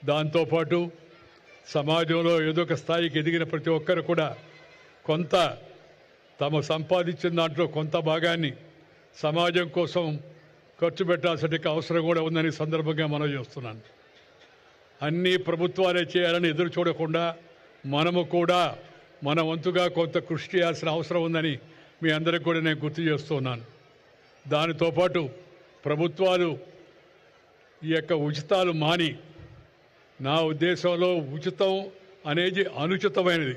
దాంతోపాటు సమాజంలో ఏదో ఒక స్థాయికి ఎదిగిన ప్రతి ఒక్కరు కూడా కొంత తమ సంపాదించిన దాంట్లో కొంత భాగాన్ని సమాజం కోసం ఖర్చు పెట్టాల్సిన అవసరం కూడా ఉందని సందర్భంగా మనం చేస్తున్నాను అన్నీ ప్రభుత్వాలే చేయాలని ఎదురు చూడకుండా మనము కూడా మన వంతుగా కొంత కృషి చేయాల్సిన అవసరం ఉందని మీ అందరికి కూడా నేను గుర్తు చేస్తున్నాను దానితో పాటు ప్రభుత్వాలు ఈ యొక్క ఉచితాలు మాని నా ఉద్దేశంలో ఉచితం అనేది అనుచితమైనది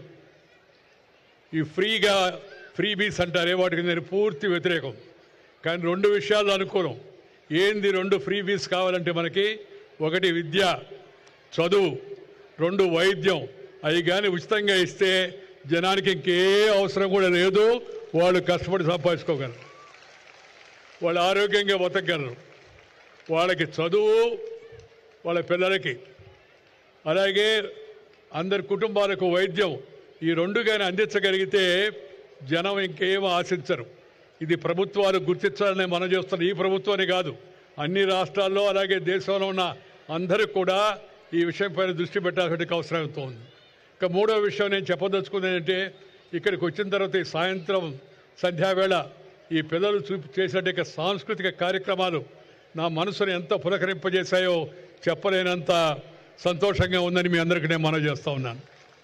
ఈ ఫ్రీగా ఫ్రీ బీస్ అంటారే వాటికి నేను పూర్తి వ్యతిరేకం కానీ రెండు విషయాలు అనుకోను ఏంది రెండు ఫ్రీ బీస్ కావాలంటే మనకి ఒకటి విద్య చదువు రెండు వైద్యం అవి కానీ ఉచితంగా ఇస్తే జనానికి ఇంకే అవసరం కూడా లేదు వాళ్ళు కష్టపడి సంపాదించుకోగలరు వాళ్ళు ఆరోగ్యంగా బతకగలరు వాళ్ళకి చదువు వాళ్ళ పిల్లలకి అలాగే అందరి కుటుంబాలకు వైద్యం ఈ రెండు కానీ అందించగలిగితే జనం ఇంకేం ఆశించరు ఇది ప్రభుత్వాలు గుర్తించాలని మనం చేస్తున్న ఈ ప్రభుత్వాన్ని కాదు అన్ని రాష్ట్రాల్లో అలాగే దేశంలో ఉన్న అందరికి కూడా ఈ విషయంపైన దృష్టి పెట్టాల్సిన అవసరం ఎంతో ఉంది ఇక మూడో విషయం నేను చెప్పదలుచుకుంది ఏంటంటే ఇక్కడికి వచ్చిన తర్వాత ఈ సాయంత్రం సంధ్యావేళ ఈ పిల్లలు చూపి చేసేట సాంస్కృతిక కార్యక్రమాలు నా మనసును ఎంత పులకరింపజేశాయో చెప్పలేనంత సంతోషంగా ఉందని మీ అందరికీ నేను మనవి చేస్తూ ఉన్నాను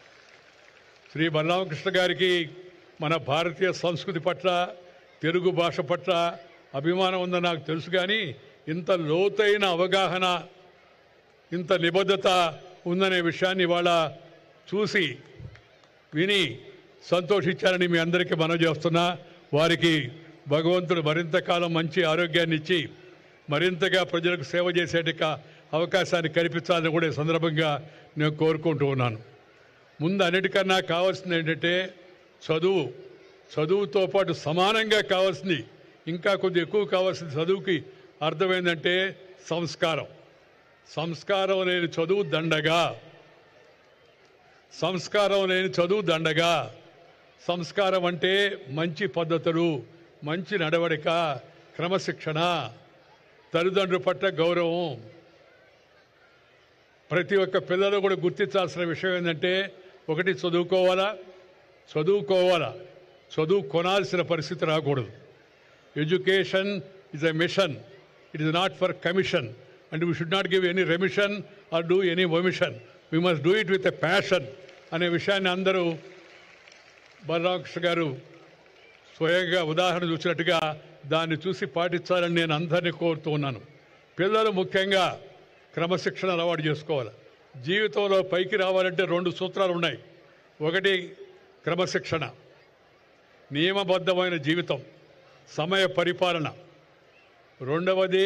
శ్రీ బలరామకృష్ణ గారికి మన భారతీయ సంస్కృతి పట్ల తెలుగు భాష పట్ల అభిమానం ఉందని నాకు తెలుసు కానీ ఇంత లోతైన అవగాహన ఇంత నిబద్ధత ఉందనే విషయాన్ని ఇవాళ చూసి విని సంతోషించారని మీ అందరికీ మనవి చేస్తున్నా వారికి భగవంతుడు మరింత కాలం మంచి ఆరోగ్యాన్ని ఇచ్చి మరింతగా ప్రజలకు సేవ చేసేట అవకాశాన్ని కల్పించాలని కూడా ఈ సందర్భంగా నేను కోరుకుంటూ ఉన్నాను ముందు అన్నిటికన్నా కావాల్సింది ఏంటంటే చదువు చదువుతో పాటు సమానంగా కావాల్సింది ఇంకా కొద్ది ఎక్కువ కావాల్సింది చదువుకి అర్థం ఏంటంటే సంస్కారం సంస్కారం లేని చదువు దండగా సంస్కారం లేని చదువు దండగా సంస్కారం అంటే మంచి పద్ధతులు మంచి నడవడిక క్రమశిక్షణ తల్లిదండ్రుల పట్ల గౌరవం ప్రతి ఒక్క పిల్లలు కూడా గుర్తించాల్సిన విషయం ఏంటంటే ఒకటి చదువుకోవాలా చదువుకోవాలా చదువు కొనాల్సిన పరిస్థితి రాకూడదు education is a mission it is not for commission and we should not give any remission or do any omission we must do it with a passion అనే విషయాన్ని అందరూ బలరామకృష్ణ గారు స్వయంగా ఉదాహరణ చూసినట్టుగా దాన్ని చూసి పాటించాలని నేను అందరినీ కోరుతూ ఉన్నాను పిల్లలు ముఖ్యంగా క్రమశిక్షణ అలవాటు చేసుకోవాలి జీవితంలో పైకి రావాలంటే రెండు సూత్రాలు ఉన్నాయి ఒకటి క్రమశిక్షణ నియమబద్ధమైన జీవితం సమయ పరిపాలన రెండవది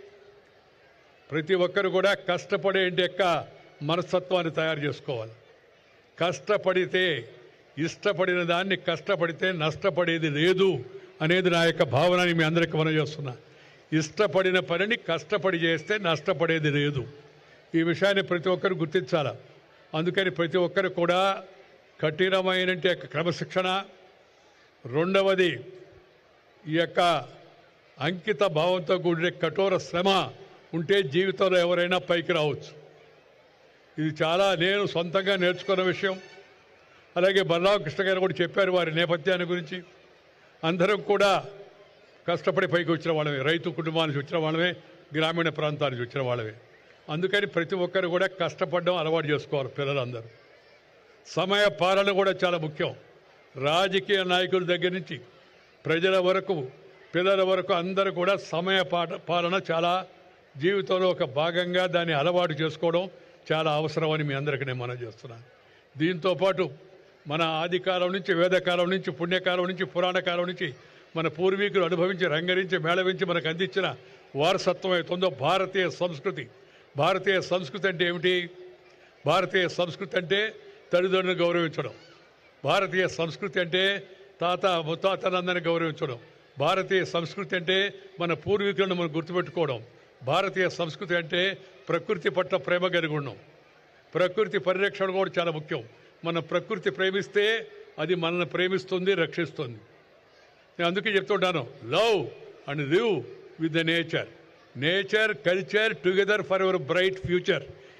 ప్రతి ఒక్కరు కూడా కష్టపడే యొక్క మనస్తత్వాన్ని తయారు చేసుకోవాలి కష్టపడితే ఇష్టపడిన దాన్ని కష్టపడితే నష్టపడేది లేదు అనేది నా యొక్క భావనని మీ అందరికీ మనం చేస్తున్నా ఇష్టపడిన పనిని కష్టపడి చేస్తే నష్టపడేది లేదు ఈ విషయాన్ని ప్రతి ఒక్కరు గుర్తించాలి అందుకని ప్రతి ఒక్కరు కూడా కఠినమైన యొక్క క్రమశిక్షణ రెండవది ఈ యొక్క అంకిత భావంతో కూడిన కఠోర శ్రమ ఉంటే జీవితంలో ఎవరైనా పైకి రావచ్చు ఇది చాలా నేను సొంతంగా నేర్చుకున్న విషయం అలాగే బలరామకృష్ణ గారు కూడా చెప్పారు వారి నేపథ్యాన్ని గురించి అందరం కూడా కష్టపడి పైకి వచ్చిన వాళ్ళమే రైతు కుటుంబాల నుంచి వచ్చిన వాళ్ళమే గ్రామీణ ప్రాంతాల నుంచి వచ్చిన వాళ్ళమే అందుకని ప్రతి ఒక్కరు కూడా కష్టపడడం అలవాటు చేసుకోవాలి పిల్లలందరూ సమయ పాలన కూడా చాలా ముఖ్యం రాజకీయ నాయకుల దగ్గర నుంచి ప్రజల వరకు పిల్లల వరకు అందరూ కూడా సమయ పాట పాలన చాలా జీవితంలో ఒక భాగంగా దాన్ని అలవాటు చేసుకోవడం చాలా అవసరమని మీ అందరికీ నేను మనం చేస్తున్నాను దీంతో పాటు మన ఆదికాలం నుంచి వేదకాలం నుంచి పుణ్యకాలం నుంచి పురాణ కాలం నుంచి మన పూర్వీకులు అనుభవించి రంగరించి మేళవించి మనకు అందించిన వారసత్వం అవుతుందో భారతీయ సంస్కృతి భారతీయ సంస్కృతి అంటే ఏమిటి భారతీయ సంస్కృతి అంటే తల్లిదండ్రులను గౌరవించడం భారతీయ సంస్కృతి అంటే తాత ముత్తాతలందరినీ గౌరవించడం భారతీయ సంస్కృతి అంటే మన పూర్వీకులను మనం గుర్తుపెట్టుకోవడం భారతీయ సంస్కృతి అంటే ప్రకృతి పట్ల ప్రేమ కలిగి ఉండడం ప్రకృతి పరిరక్షణ కూడా చాలా ముఖ్యం మన ప్రకృతి ప్రేమిస్తే అది మనల్ని ప్రేమిస్తుంది రక్షిస్తుంది నేను అందుకే చెప్తుంటాను love and live with the nature nature culture together for our bright future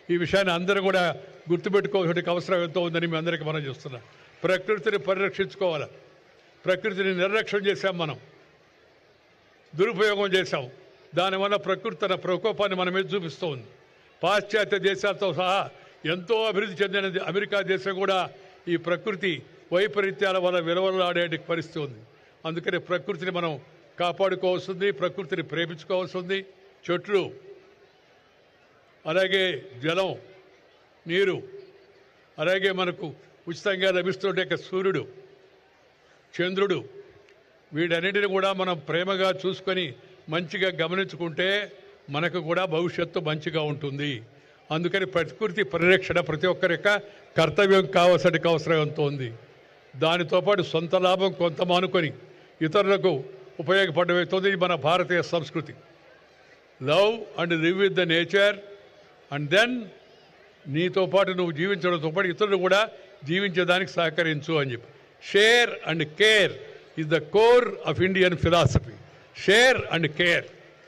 ఈ విషయాన్ని అందరూ కూడా గుర్తుపెట్టుకోవాల్సిన అవసరం ఎంతో ఉందని మీ అందరికీ మనం చూస్తున్నాం ప్రకృతిని పరిరక్షించుకోవాలి ప్రకృతిని నిర్లక్ష్యం చేశాం మనం దురుపయోగం చేశాం దానివల్ల ప్రకృతి తన ప్రకోపాన్ని మన మీద చూపిస్తూ ఉంది పాశ్చాత్య దేశాలతో సహా ఎంతో అభివృద్ధి చెందిన అమెరికా దేశం కూడా ఈ ప్రకృతి వైపరీత్యాల వల్ల విలువలాడే పరిస్థితి ఉంది అందుకని ప్రకృతిని మనం కాపాడుకోవాల్సింది ప్రకృతిని ప్రేమించుకోవాల్సింది చెట్లు అలాగే జలం నీరు అలాగే మనకు ఉచితంగా లభిస్తుంటే సూర్యుడు చంద్రుడు వీటన్నిటిని కూడా మనం ప్రేమగా చూసుకొని మంచిగా గమనించుకుంటే మనకు కూడా భవిష్యత్తు మంచిగా ఉంటుంది అందుకని ప్రకృతి పరిరక్షణ ప్రతి ఒక్కరి యొక్క కర్తవ్యం కావాల్సిన అవసరం ఎంతో ఉంది దానితో పాటు సొంత లాభం కొంత మానుకొని ఇతరులకు ఉపయోగపడవుతుంది ఇది మన భారతీయ సంస్కృతి love and live with the nature and then నీతో పాటు నువ్వు జీవించడంతో పాటు ఇతరులు కూడా జీవించేదానికి సహకరించు అని చెప్పి share and care is the core of Indian philosophy share and care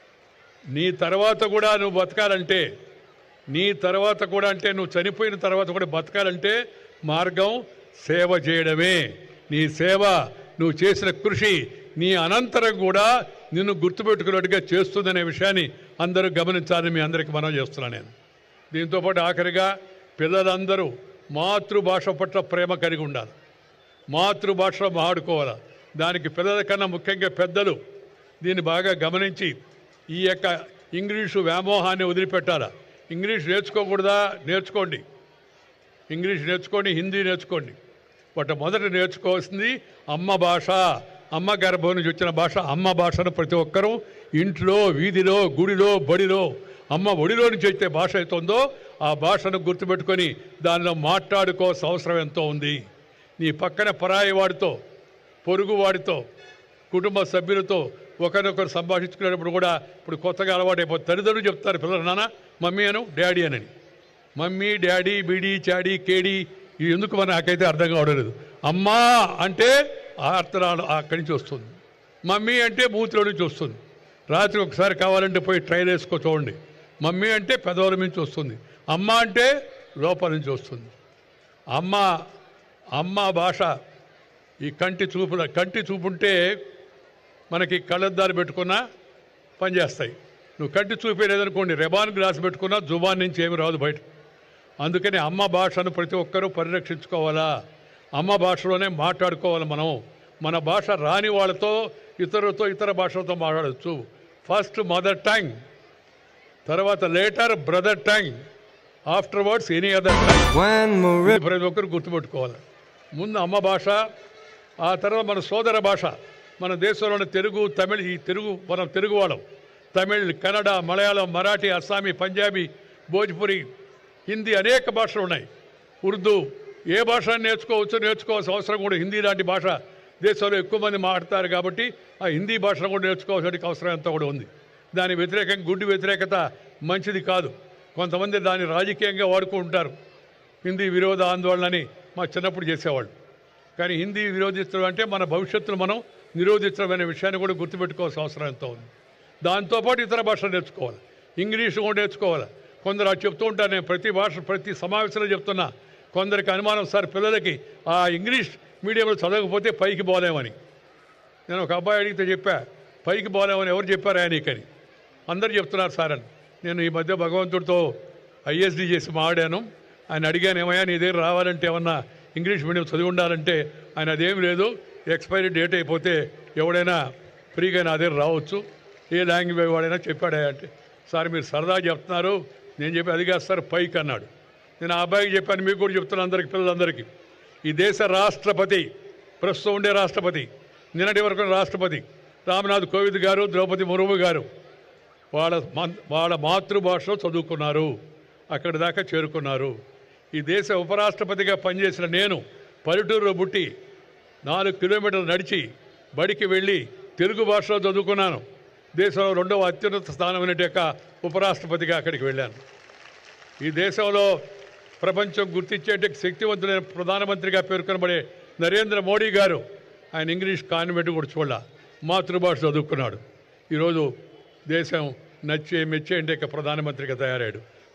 నీ తర్వాత కూడా నువ్వు బతకాలంటే నీ తర్వాత కూడా అంటే నువ్వు చనిపోయిన తర్వాత కూడా బతకాలంటే మార్గం సేవ చేయడమే నీ సేవ నువ్వు చేసిన కృషి నీ అనంతరం కూడా నిన్ను గుర్తుపెట్టుకున్నట్టుగా చేస్తుందనే విషయాన్ని అందరూ గమనించాలని మీ అందరికీ మనం చేస్తున్నాను నేను దీంతోపాటు ఆఖరిగా పిల్లలందరూ మాతృభాష పట్ల ప్రేమ కలిగి ఉండాలి మాతృభాషలో మాట్లాడుకోవాలి దానికి పిల్లల కన్నా ముఖ్యంగా పెద్దలు దీన్ని బాగా గమనించి ఈ యొక్క ఇంగ్లీషు వ్యామోహాన్ని వదిలిపెట్టాలా ఇంగ్లీష్ నేర్చుకోకూడదా నేర్చుకోండి ఇంగ్లీష్ నేర్చుకోండి హిందీ నేర్చుకోండి వాటి మొదట నేర్చుకోవాల్సింది అమ్మ భాష అమ్మ గర్భం నుంచి వచ్చిన భాష అమ్మ భాషను ప్రతి ఒక్కరూ ఇంట్లో వీధిలో గుడిలో బడిలో అమ్మ ఒడిలో నుంచి వచ్చే భాష అవుతుందో ఆ భాషను గుర్తుపెట్టుకొని దానిలో మాట్లాడుకోవాల్సిన అవసరం ఎంతో ఉంది నీ పక్కన పరాయి వాడితో పొరుగు వాడితో కుటుంబ సభ్యులతో ఒకరినొకరు సంభాషించుకునేటప్పుడు కూడా ఇప్పుడు కొత్తగా అలవాటైపోతుంది తల్లిదండ్రులు చెప్తారు పిల్లలు నాన్న మమ్మీ అను డాడీ అని మమ్మీ డాడీ బిడి చాడీ కేడి ఇవి ఎందుకు మన నాకైతే అర్థం కావడం లేదు అమ్మా అంటే ఆ అర్థనాలు అక్కడి నుంచి వస్తుంది మమ్మీ అంటే బూత్లో నుంచి వస్తుంది రాత్రి ఒకసారి కావాలంటే పోయి ట్రైన్ వేసుకో చూడండి మమ్మీ అంటే పెదవుల నుంచి వస్తుంది అమ్మ అంటే లోపల నుంచి వస్తుంది అమ్మ అమ్మ భాష ఈ కంటి చూపుల కంటి చూపుంటే మనకి కళ్ళద్దాలు పెట్టుకున్నా పనిచేస్తాయి నువ్వు కంటి చూపే లేదనుకోండి రెబాన్ గ్లాస్ పెట్టుకున్నా జుబాన్ నుంచి ఏమి రాదు బయట అందుకని అమ్మ భాషను ప్రతి ఒక్కరూ పరిరక్షించుకోవాలా అమ్మ భాషలోనే మాట్లాడుకోవాలి మనం మన భాష రాని వాళ్ళతో ఇతరులతో ఇతర భాషలతో మాట్లాడచ్చు ఫస్ట్ మదర్ టంగ్ తర్వాత later brother tongue after words any other tongue One more ఇది ప్రతి ఒక్కరు గుర్తుపెట్టుకోవాలి ముందు అమ్మ భాష ఆ తర్వాత మన సోదర భాష మన దేశంలోని తెలుగు తమిళ్ ఈ తెలుగు మనం తెలుగు వాళ్ళం తమిళ్ కన్నడ మలయాళం మరాఠీ అస్సామీ పంజాబీ భోజ్పురి హిందీ అనేక భాషలు ఉన్నాయి ఉర్దూ ఏ భాష నేర్చుకోవచ్చు నేర్చుకోవాల్సిన అవసరం కూడా హిందీ లాంటి భాష దేశంలో ఎక్కువ మంది మాట్లాడతారు కాబట్టి ఆ హిందీ భాషను కూడా నేర్చుకోవాల్సిన అవసరం అంతా కూడా ఉంది దాని వ్యతిరేకంగా గుడ్డి వ్యతిరేకత మంచిది కాదు కొంతమంది దాన్ని రాజకీయంగా వాడుకుంటారు హిందీ విరోధ ఆందోళనని మా చిన్నప్పుడు చేసేవాళ్ళు కానీ హిందీ విరోధించడం అంటే మన భవిష్యత్తును మనం నిరోధించడం అనే విషయాన్ని కూడా గుర్తుపెట్టుకోవాల్సిన అవసరం ఎంతో ఉంది దాంతోపాటు ఇతర భాషలు నేర్చుకోవాలి ఇంగ్లీష్ కూడా నేర్చుకోవాలి కొందరు అది చెప్తూ ఉంటారు నేను ప్రతి భాష ప్రతి సమావేశంలో చెప్తున్నా కొందరికి అనుమానం సార్ పిల్లలకి ఆ ఇంగ్లీష్ మీడియంలో చదవకపోతే పైకి పోలేమని నేను ఒక అబ్బాయి అడిగితే చెప్పా పైకి పోలేమని ఎవరు చెప్పారు ఆయనకని అందరు చెప్తున్నారు సార్ అని నేను ఈ మధ్య భగవంతుడితో ఐఎస్డి చేసి మాట్లాడాను ఆయన అడిగాను ఏమయ్యా నీ దగ్గర రావాలంటే ఏమన్నా ఇంగ్లీష్ మీడియం చదివి ఉండాలంటే ఆయన అదేం లేదు ఎక్స్పైరీ డేట్ అయిపోతే ఎవడైనా ఫ్రీగా నా దగ్గర రావచ్చు ఏ లాంగ్వేజ్ వాడైనా చెప్పాడా అంటే సార్ మీరు సరదా చెప్తున్నారు నేను చెప్పి అది కాదు సార్ పైకి అన్నాడు నేను ఆ అబ్బాయికి చెప్పాను మీకు కూడా చెప్తున్నాను అందరికి పిల్లలందరికీ ఈ దేశ రాష్ట్రపతి ప్రస్తుతం ఉండే రాష్ట్రపతి నిన్నటి వరకు ఉన్న రాష్ట్రపతి రామ్నాథ్ కోవింద్ గారు ద్రౌపది ముర్ము గారు వాళ్ళ మన్- వాళ్ళ మాతృభాషలో చదువుకున్నారు అక్కడి దాకా చేరుకున్నారు ఈ దేశ ఉపరాష్ట్రపతిగా పనిచేసిన నేను పల్లెటూరులో పుట్టి నాలుగు కిలోమీటర్లు నడిచి బడికి వెళ్ళి తెలుగు భాషలో చదువుకున్నాను దేశంలో రెండవ అత్యున్నత స్థానమైన యొక్క ఉపరాష్ట్రపతిగా అక్కడికి వెళ్ళాను ఈ దేశంలో ప్రపంచం గుర్తించేట శక్తివంతులైన ప్రధానమంత్రిగా పేర్కొనబడే నరేంద్ర మోడీ గారు ఆయన ఇంగ్లీష్ కాన్వెంట్ కూడా చూడాల మాతృభాష చదువుకున్నాడు ఈరోజు దేశం నచ్చే మెచ్చే అంటే ఇక ప్రధానమంత్రిగా తయారయ్యాడు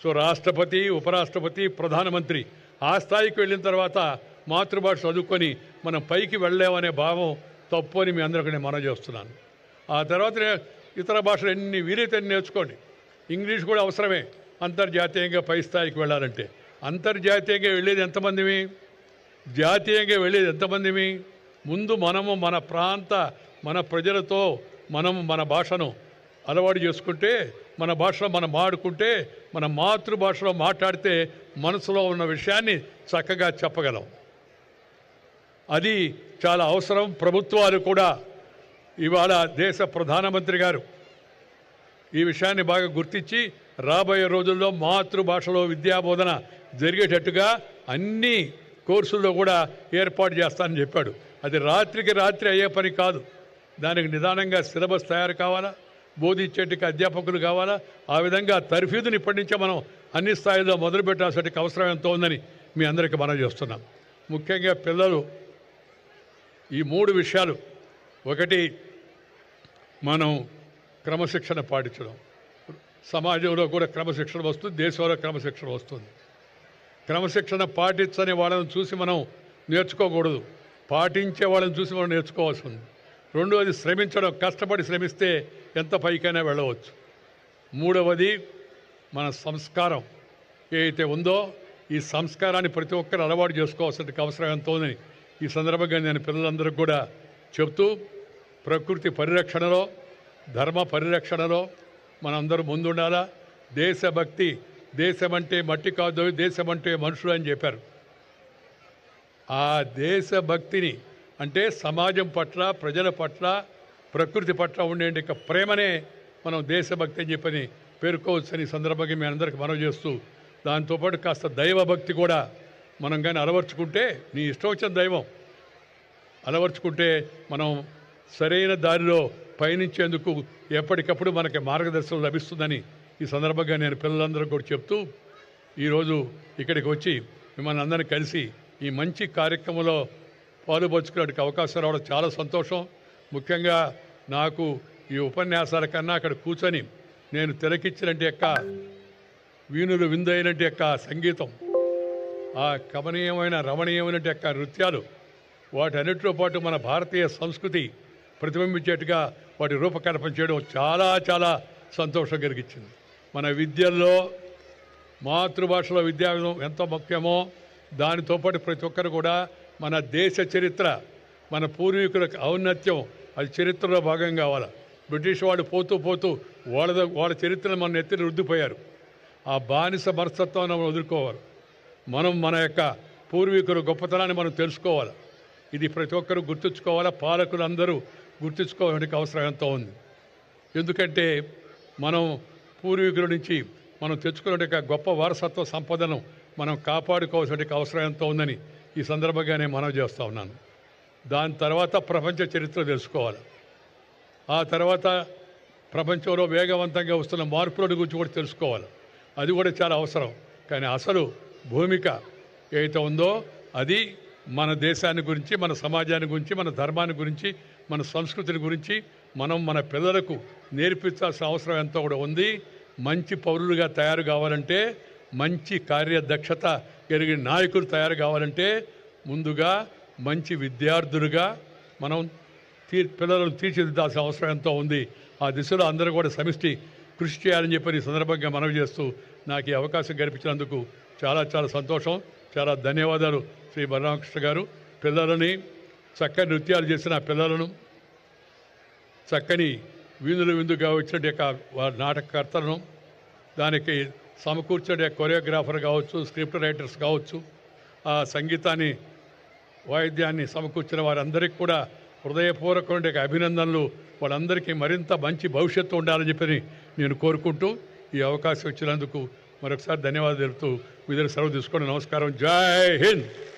సో రాష్ట్రపతి ఉపరాష్ట్రపతి ప్రధానమంత్రి ఆ స్థాయికి వెళ్ళిన తర్వాత మాతృభాష చదువుకొని మనం పైకి వెళ్ళలేమనే భావం తప్పు అని మీ అందరికీ నేను మనవి చేస్తున్నాను ఆ తర్వాత నే- ఇతర భాషలు ఎన్ని వీలైతే అన్ని నేర్చుకోండి ఇంగ్లీష్ కూడా అవసరమే అంతర్జాతీయంగా పై స్థాయికి వెళ్ళాలంటే అంతర్జాతీయంగా వెళ్ళేది ఎంతమందిమి జాతీయంగా వెళ్ళేది ఎంతమందిమి ముందు మనము మన ప్రాంత మన ప్రజలతో మనము మన భాషను అలవాటు చేసుకుంటే మన భాషలో మనం మాడుకుంటే మన మాతృభాషలో మాట్లాడితే మనసులో ఉన్న విషయాన్ని చక్కగా చెప్పగలం అది చాలా అవసరం ప్రభుత్వాలు కూడా ఇవాళ దేశ ప్రధానమంత్రి గారు ఈ విషయాన్ని బాగా గుర్తించి రాబోయే రోజుల్లో మాతృభాషలో విద్యాబోధన జరిగేటట్టుగా అన్ని కోర్సుల్లో కూడా ఏర్పాటు చేస్తానని చెప్పాడు అది రాత్రికి రాత్రి అయ్యే పని కాదు దానికి నిదానంగా సిలబస్ తయారు కావాలా బోధించేటికి అధ్యాపకులు కావాలా ఆ విధంగా తర్ఫీదుని ఇప్పటి నుంచే మనం అన్ని స్థాయిలో మొదలు పెట్టాల్సిన అవసరం ఎంతో ఉందని మీ అందరికీ మనం చేస్తున్నాం ముఖ్యంగా పిల్లలు ఈ మూడు విషయాలు ఒకటి మనం క్రమశిక్షణ పాటించడం సమాజంలో కూడా క్రమశిక్షణ వస్తుంది దేశంలో క్రమశిక్షణ వస్తుంది క్రమశిక్షణ పాటించని వాళ్ళని చూసి మనం నేర్చుకోకూడదు పాటించే వాళ్ళని చూసి మనం నేర్చుకోవాల్సి ఉంది రెండవది శ్రమించడం కష్టపడి శ్రమిస్తే ఎంత పైకైనా వెళ్ళవచ్చు మూడవది మన సంస్కారం ఏదైతే ఉందో ఈ సంస్కారాన్ని ప్రతి ఒక్కరు అలవాటు చేసుకోవాల్సిన అవసరం ఎంతో ఉందని ఈ సందర్భంగా నేను పిల్లలందరికీ కూడా చెప్తూ ప్రకృతి పరిరక్షణలో ధర్మ పరిరక్షణలో మనందరూ ముందుండాలా దేశభక్తి దేశం అంటే మట్టి కాదు దేశం అంటే మనుషులు అని చెప్పారు ఆ దేశభక్తిని అంటే సమాజం పట్ల ప్రజల పట్ల ప్రకృతి పట్ల ఉండే యొక్క ప్రేమనే మనం దేశభక్తి అని చెప్పని పేర్కోవచ్చని ఈ సందర్భంగా మీ అందరికి మనవి చేస్తూ దాంతోపాటు కాస్త దైవభక్తి కూడా మనం కానీ అలవర్చుకుంటే నీ ఇష్టం వచ్చిన దైవం అలవర్చుకుంటే మనం సరైన దారిలో పయనించేందుకు ఎప్పటికప్పుడు మనకి మార్గదర్శనం లభిస్తుందని ఈ సందర్భంగా నేను పిల్లలందరికీ కూడా చెప్తూ ఈరోజు ఇక్కడికి వచ్చి మిమ్మల్ని అందరినీ కలిసి ఈ మంచి కార్యక్రమంలో పాలుపంచుకునే అవకాశం రావడం చాలా సంతోషం ముఖ్యంగా నాకు ఈ ఉపన్యాసాల కన్నా అక్కడ కూర్చొని నేను తిలకిచ్చినట్టు యొక్క వీణులు విందైనట్టు యొక్క సంగీతం ఆ కమనీయమైన రమణీయమైన యొక్క నృత్యాలు వాటన్నిటితో పాటు మన భారతీయ సంస్కృతి ప్రతిబింబించేట్టుగా వాటి రూపకల్పన చేయడం చాలా చాలా సంతోషం కలిగించింది మన విద్యల్లో మాతృభాషలో విద్యా ఎంత ముఖ్యమో దానితో పాటు ప్రతి ఒక్కరు కూడా మన దేశ చరిత్ర మన పూర్వీకుల ఔన్నత్యం అది చరిత్రలో భాగం కావాలి బ్రిటిష్ వాళ్ళు పోతూ పోతూ వాళ్ళ వాళ్ళ చరిత్రను మన నెత్తిన రుద్దిపోయారు ఆ బానిస మనస్తత్వాన్ని మనం వదులుకోవాలి మనం మన యొక్క పూర్వీకుల గొప్పతనాన్ని మనం తెలుసుకోవాలి ఇది ప్రతి ఒక్కరూ గుర్తుంచుకోవాలా పాలకులు అందరూ గుర్తుంచుకోవడానికి అవసరం ఎంతో ఉంది ఎందుకంటే మనం పూర్వీకుల నుంచి మనం తెచ్చుకునే యొక్క గొప్ప వారసత్వ సంపదను మనం కాపాడుకోవాల్సిన అవసరం ఎంతో ఉందని ఈ సందర్భంగా నేను మనవి చేస్తూ ఉన్నాను దాని తర్వాత ప్రపంచ చరిత్ర తెలుసుకోవాలి ఆ తర్వాత ప్రపంచంలో వేగవంతంగా వస్తున్న మార్పుల గురించి కూడా తెలుసుకోవాలి అది కూడా చాలా అవసరం కానీ అసలు భూమిక ఏదైతే ఉందో అది మన దేశాన్ని గురించి మన సమాజాన్ని గురించి మన ధర్మాన్ని గురించి మన సంస్కృతిని గురించి మనం మన పిల్లలకు నేర్పించాల్సిన అవసరం ఎంతో కూడా ఉంది మంచి పౌరులుగా తయారు కావాలంటే మంచి కార్యదక్షత కలిగిన నాయకులు తయారు కావాలంటే ముందుగా మంచి విద్యార్థులుగా మనం తీ పిల్లలను తీర్చిదిద్దాల్సిన అవసరం ఎంతో ఉంది ఆ దిశలో అందరూ కూడా సమిష్టి కృషి చేయాలని చెప్పి ఈ సందర్భంగా మనవి చేస్తూ నాకు ఈ అవకాశం కల్పించినందుకు చాలా చాలా సంతోషం చాలా ధన్యవాదాలు శ్రీ బలరామకృష్ణ గారు పిల్లలని చక్కని నృత్యాలు చేసిన ఆ పిల్లలను చక్కని వీధులు విందుగా వచ్చిన యొక్క వారి నాటకకర్తలను దానికి సమకూర్చే కొరియోగ్రాఫర్ కావచ్చు స్క్రిప్ట్ రైటర్స్ కావచ్చు ఆ సంగీతాన్ని వాయిద్యాన్ని సమకూర్చిన వారందరికీ కూడా హృదయపూర్వకమైన అభినందనలు వాళ్ళందరికీ మరింత మంచి భవిష్యత్తు ఉండాలని చెప్పని నేను కోరుకుంటూ ఈ అవకాశం ఇచ్చినందుకు మరొకసారి ధన్యవాదాలు తెలుపుతూ విధులు సెలవు తీసుకోండి నమస్కారం జై హింద్